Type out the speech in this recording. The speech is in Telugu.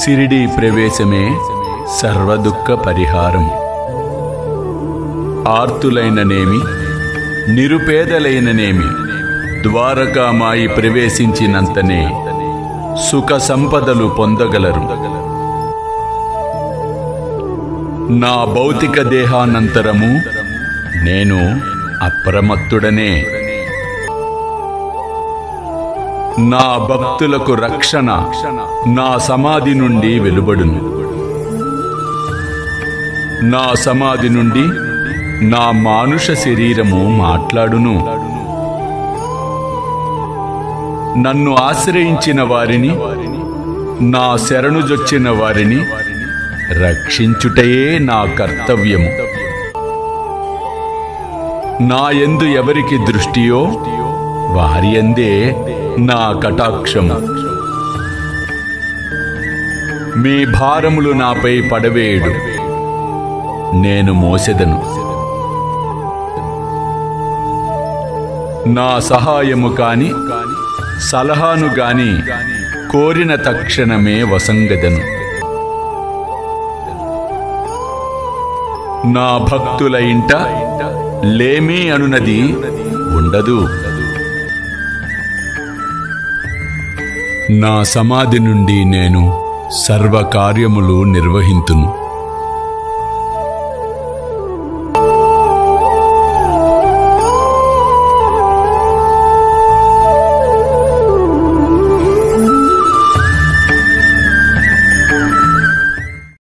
సిరిడి ప్రవేశమే సర్వదుఃఖ పరిహారం ఆర్తులైననేమి నిరుపేదలైననేమి ద్వారకామాయి ప్రవేశించినంతనే సుఖ సంపదలు పొందగలరు నా భౌతిక దేహానంతరము నేను అప్రమత్తుడనే నా భక్తులకు రక్షణ నా సమాధి నుండి వెలువడును నా సమాధి నుండి నా మానుష శరీరము మాట్లాడును నన్ను ఆశ్రయించిన వారిని నా శరణుజొచ్చిన వారిని రక్షించుటయే నా కర్తవ్యము నా యందు ఎవరికి దృష్టియో వారి అందే నా కటాక్షము మీ భారములు నాపై పడవేయుడు నేను మోసెదను నా సహాయము కాని సలహాను గాని కోరిన తక్షణమే వసంగదను నా భక్తుల ఇంట లేమి అనునది ఉండదు నా సమాధి నుండి నేను సర్వ కార్యములు నిర్వహింతును